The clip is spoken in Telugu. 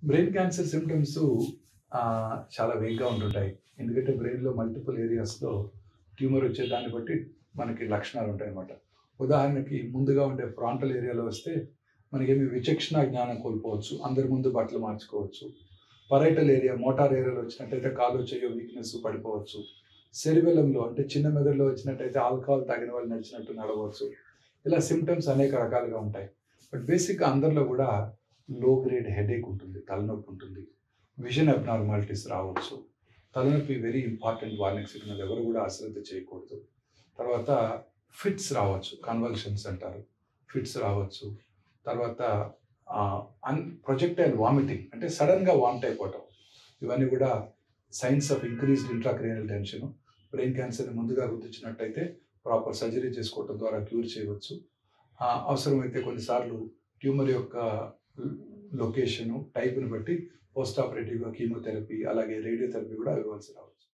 బ్రెయిన్ క్యాన్సర్ సిమ్టమ్స్ చాలా వేగ్గా ఉంటుంటాయి ఎందుకంటే బ్రెయిన్లో మల్టిపుల్ ఏరియాస్లో ట్యూమర్ వచ్చే దాన్ని బట్టి మనకి లక్షణాలు ఉంటాయి అన్నమాట ఉదాహరణకి ముందుగా ఉండే ఫ్రాంటల్ ఏరియాలో వస్తే మనకేమి విచక్షణ జ్ఞానం కోల్పోవచ్చు అందరి ముందు బట్టలు మార్చుకోవచ్చు పరైటల్ ఏరియా మోటార్ ఏరియాలో వచ్చినట్టయితే కాలు చేయో వీక్నెస్ పడిపోవచ్చు సెరిబెలంలో అంటే చిన్న మెదడులో వచ్చినట్టయితే ఆల్కహాల్ తాగిన వాళ్ళు నడిచినట్టు నడవచ్చు ఇలా సిమ్టమ్స్ అనేక రకాలుగా ఉంటాయి బట్ బేసిక్గా అందరిలో కూడా లో గ్రేడ్ హెడేక్ ఉంటుంది తలనొప్పి ఉంటుంది విజన్ అబ్నార్మాలిటీస్ రావచ్చు తలనొప్పి వెరీ ఇంపార్టెంట్ వార్నింగ్ సిగ్నల్ ఎవరు కూడా అశ్రద్ధ చేయకూడదు తర్వాత ఫిట్స్ రావచ్చు కన్వల్షన్స్ అంటారు ఫిట్స్ రావచ్చు తర్వాత అన్ ప్రొజెక్టైల్ వామిటింగ్ అంటే సడన్గా వామిట్ అయిపోవటం ఇవన్నీ కూడా signs of increased intracranial tension brain క్యాన్సర్ని ముందుగా గుర్తించినట్టయితే ప్రాపర్ సర్జరీ చేసుకోవటం ద్వారా క్యూర్ చేయవచ్చు ఆ, అవసరమైతే కొన్నిసార్లు ట్యూమర్ యొక్క లొకేషను టైప్ని బట్టి పోస్ట్ ఆపరేటివ్గా కీమోథెరపీ అలాగే రేడియోథెరపీ కూడా ఇవ్వాల్సి రావచ్చు